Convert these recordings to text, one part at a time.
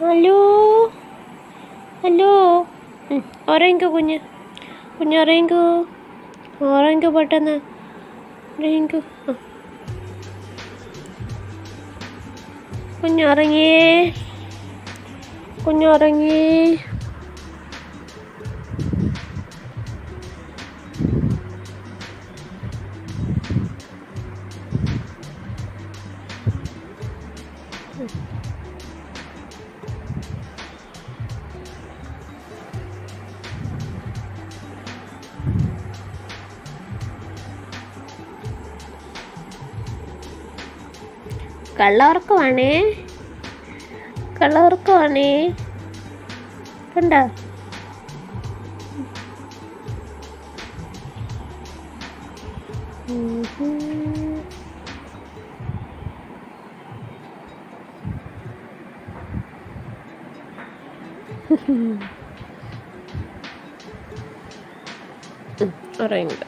Hello hello ഉം, ഉറങ്ങിക്കോ കുഞ്ഞ് കുഞ്ഞ് ഉറങ്ങിക്കോ ഉറങ്ങിക്കോ പെട്ടെന്ന് ഉറങ്ങിക്കോ ആ. കുഞ്ഞുറങ്ങിയേ കുഞ്ഞുറങ്ങി കള്ളവർക്കമാണേ കള്ളവർക്കമാണേ കണ്ടോ ഉറങ്ങില്ല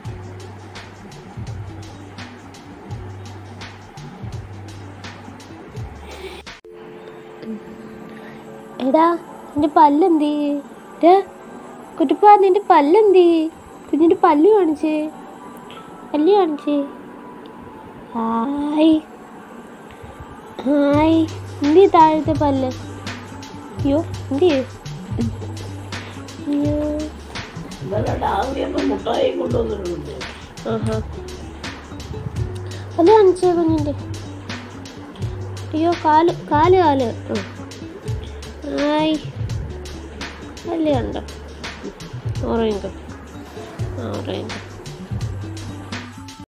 എടാ നിന്റെ പല്ലെന്തി കുട്ടിപ്പാ നിന്റെ പല്ലെന്തി കുഞ്ഞിന്റെ പല്ല് കാണിച്ചേ പല്ല് കാണിച്ചേ ഹായ് ഹായ് എന്തി താഴത്തെ പല്ല് അയ്യോ എന്തി അയ്യോ ഇന്നലെ രാവിലെ അപ്പം മുട്ടായി കൊണ്ടുവന്നിട്ടുണ്ട് ആഹാ പല്ല് കാണിച്ചേ കുഞ്ഞിന്റെ അയ്യോ കാല് കാല് കാല് ആ. ഹായ് പല്ല് കണ്ടോ ഉറങ്ങിക്കോ ആ ഉറങ്ങിക്കോ